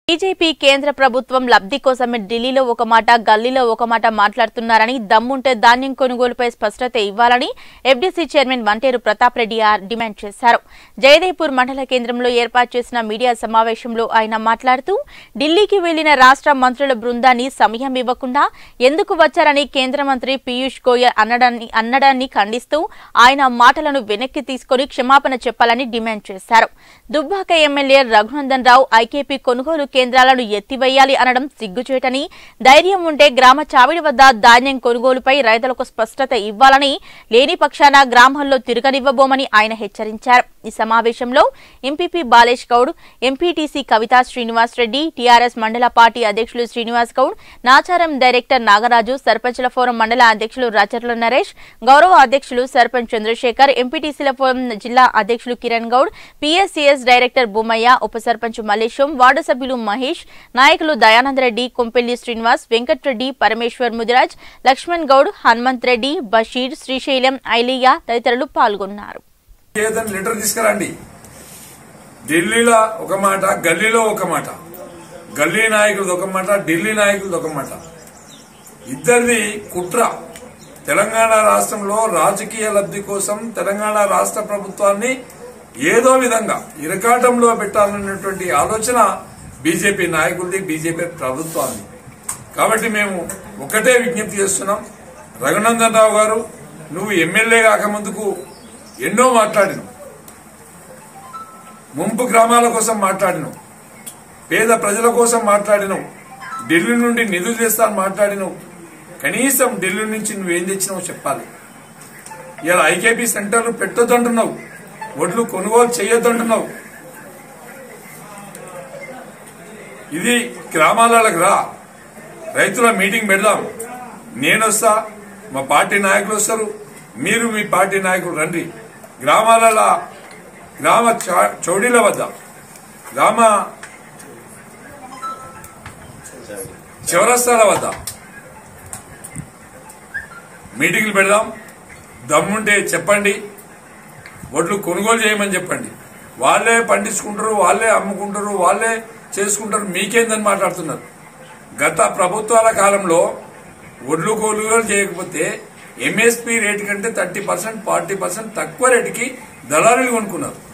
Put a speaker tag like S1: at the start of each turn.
S1: BJP కేంద్ర ప్రభుత్వం లబ్ధి కోసమే ఢిల్లీలో ఒక మాట గల్లీలో ఒక మాట మాట్లాడుతున్నారని దమ్ముంటే ధాన్యం కొనుగోలుపై స్పష్టత ఇవ్వాలని FDC chairman Vanteru Pratap Reddy R demand చేశారు జయదేపూర్ మండల కేంద్రంలో ఏర్పాటు చేసిన మీడియా సమావేశంలో ఆయన మాట్లాడుతూ ఢిల్లీకి వెళ్లిన రాష్ట్ర మంత్రుల బృందాన్ని సమయం ఇవ్వకుండా ఎందుకు వచ్చారని కేంద్ర మంత్రి పీయూష్ గోయల్ అనడాన్ని అన్నడాన్ని ఖండిస్తూ ఆయన మాటలను వెనక్కి తీసుకుని క్షమాపణ చెప్పాలని డిమాండ్ చేశారు దుబ్బాక ఎమ్మెల్యే రఘునందన్ రావు ఐకేపీ కొనుగోలు కేంద్రాలను ఎత్తివేయాలి అనడం సిగ్గుచేటని ధైర్యం ఉంటే గ్రామ చావిడి వద్ద ధాన్యం కొనుగోలుపై రైతులకు స్పష్టత ఇవ్వాలని లేని పక్షాన గ్రామాల్లో తిరగనివ్వబోమని ఆయన హెచ్చరించారు ఈ సమావేశంలో MPP Balesh Goud MPTC Kavitha Srinivas Reddy TRS మండల పార్టీ అధ్యక్షులు శ్రీనివాస్ గౌడ్ నాచారం డైరెక్టర్ నాగరాజు సర్పంచ్ల ఫోరం మండల అధ్యక్షులు రాచర్ల నరేష్ గౌరవ అధ్యక్షులు సర్పంచ్ చంద్రశేఖర్ ఎంపీటీసీల ఫోరం జిల్లా అధ్యక్షులు కిరణ్ గౌడ్ పీఎస్సీఎస్ డైరెక్టర్ బొమ్మయ్య ఉప సర్పంచ్ మల్లేశం వార్డు సభ్యులు మహేష్ నాయకులు దయానంద్ రెడ్డి కొంపెల్లి శ్రీనివాస్ వెంకట్రెడ్డి పరమేశ్వర్ ముదిరాజ్ లక్ష్మణ్ గౌడ్ హనుమంత్ రెడ్డి బషీర్ శ్రీశైలం ఐలియా తదితరులు పాల్గొన్నారు
S2: ఏదైనా లెటర్ తీసుకురండి ఢిల్లీలో ఒక మాట గల్లీలో ఒక మాట గల్లీ నాయకులది ఒక మాట ఢిల్లీ నాయకులది ఒక మాట ఇద్దరిది కుట్ర తెలంగాణ రాష్ట్రంలో రాజకీయ లబ్ధి కోసం తెలంగాణ రాష్ట్ర ప్రభుత్వాన్ని ఏదో విధంగా ఇరకాటంలో పెట్టాలన్నటువంటి ఆలోచన బీజేపీ నాయకులది బీజేపీ ప్రభుత్వాన్ని కాబట్టి మేము ఒకటే విజ్ఞప్తి చేస్తున్నాం రఘునందన్ రావు గారు నువ్వు ఎమ్మెల్యే కాకముందుకు ఎన్నో మాట్లాడినావు ముంపు గ్రామాల కోసం మాట్లాడినావు పేద ప్రజల కోసం మాట్లాడినావు ఢిల్లీ నుండి నిధులు తెస్తాను మాట్లాడినావు కనీసం ఢిల్లీ నుంచి నువ్వేం తెచ్చినావో చెప్పాలి ఇలా ఐకేపీ సెంటర్లు పెట్టొద్దంటున్నావు ఒడ్లు కొనుగోలు చేయొద్దంటున్నావు ఇది గ్రామాలకు రా రైతుల మీటింగ్ పెడదాం నేను వస్తా మా పార్టీ నాయకులు వస్తారు మీరు మీ పార్టీ నాయకులు రండి గ్రామాల గ్రామ చా- చౌడీల వద్ద గ్రామ చౌరస్తాల వద్ద మీటింగ్లు పెడదాం దమ్ముంటే చెప్పండి వడ్లు కొనుగోలు చేయమని చెప్పండి వాళ్ళే పండించుకుంటారు వాళ్ళే అమ్ముకుంటారు వాళ్ళే చేసుకుంటారు మీకేందని మాట్లాడుతున్నారు గత ప్రభుత్వాల కాలంలో వడ్లు కొనుగోలు చేయకపోతే ఎంఎస్పీ రేటు కంటే థర్టీ పర్సెంట్ ఫార్టీ పర్సెంట్ తక్కువ రేటుకి దళారులు కొనుక్కున్నారు